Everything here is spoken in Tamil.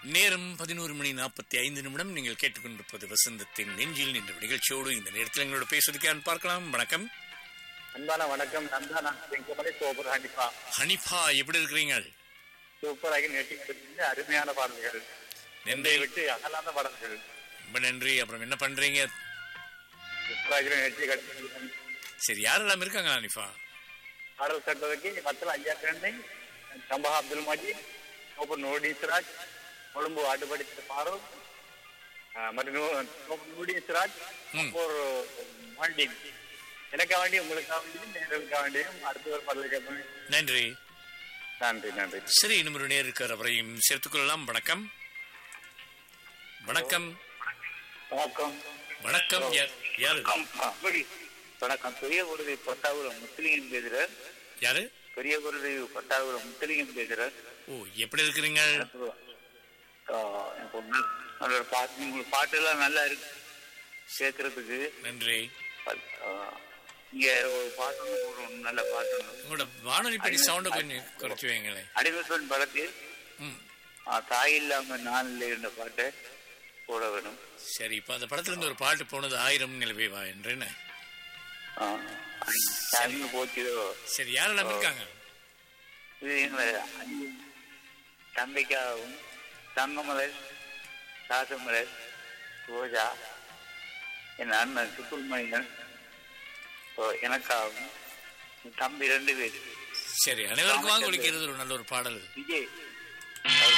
நேரம் பதினோரு மணி நாற்பத்தி ஐந்து நிமிடம் நீங்கள் கேட்டுக்கொண்டிருப்பது வசந்தத்தின் நெஞ்சில் நின்ற நிகழ்ச்சியோடு இந்த நேரத்தில் எங்களோட பேசுவதற்கு பார்க்கலாம் வணக்கம் அன்பான வணக்கம் நந்தா நான் செங்கமலை சூப்பர் ஹனிஃபா ஹனிஃபா எப்படி இருக்கிறீங்க சூப்பராகி நேற்று கிடைச்சிருந்த அருமையான பாடல்கள் நன்றி எந்தை விட்டு அகலாத பாடல்கள் ரொம்ப நன்றி அப்புறம் என்ன பண்றீங்க சூப்பராகி நேற்று கிடைச்சிருந்த சரி யாரெல்லாம் இருக்காங்க ஹனிஃபா பாடல் கேட்டதுக்கு மத்தில ஐயா கண்ணை சம்பா அப்துல் மஜீத் சூப்பர் நூடீஸ்ராஜ் கொழும்பு ஆட்டுப்படித்த பாரோ மற்றும் சூப்பர் நூடீஸ்ராஜ் ம். ஒரு வண்டி எனக்காக வேண்டி உங்களுக்காக வேண்டியும் நேர்களுக்காக வேண்டியும் அடுத்த ஒரு பாடல் கேட்பேன் நன்றி நன்றி நன்றி சரி இன்னும் ஒரு நேர் இருக்கிற அவரையும் சேர்த்துக்கொள்ளலாம் வணக்கம் வணக்கம் வணக்கம் வணக்கம் யார் யாரு வணக்கம் பெரிய குருதி பட்டாபுரம் முஸ்லீம் பேசுறேன் யாரு பெரிய குருதி பட்டாபுரம் முஸ்லீம் பேசுறேன் ஓ எப்படி இருக்கிறீங்க எனக்கு ஒண்ணு அதோட பாட்டு உங்களுக்கு பாட்டெல்லாம் நல்லா இருக்கு கேட்கறதுக்கு நன்றி ஆஹ், இங்க ஒரு பாட்டு ஒண்ணு போடுறோம் நல்ல பாட்டு ஒண்ணு உங்களோட வானொலி படி சவுண்டை கொஞ்சம் குறைச்சு வைங்களேன் அடிமைப்பெண் படத்தில் ம் ஆஹ், தாய் இல்லாம நான் இல்லை என்ற பாட்டை போட வேணும் சரி இப்ப அந்த படத்துல இருந்து ஒரு பாட்டு போனது ஆயிரம் நிலவே வா என்றேன்னு ஆஹ், டைம் போச்சுதோ சரி யாரெல்லாம் இருக்காங்க இது எங்களை அஞ்சு தம்பிக்காகவும் தங்கமலர் ராசமலர் ரோஜா என் அண்ணன் சுப்பிரமணியன் ஓ, எனக்காகவும் என் தம்பி ரெண்டு பேர் சரி அனைவருக்கும் வாங்க ஒழிக்கிறது ஒரு நல்ல ஒரு பாடல் விஜய் அவர்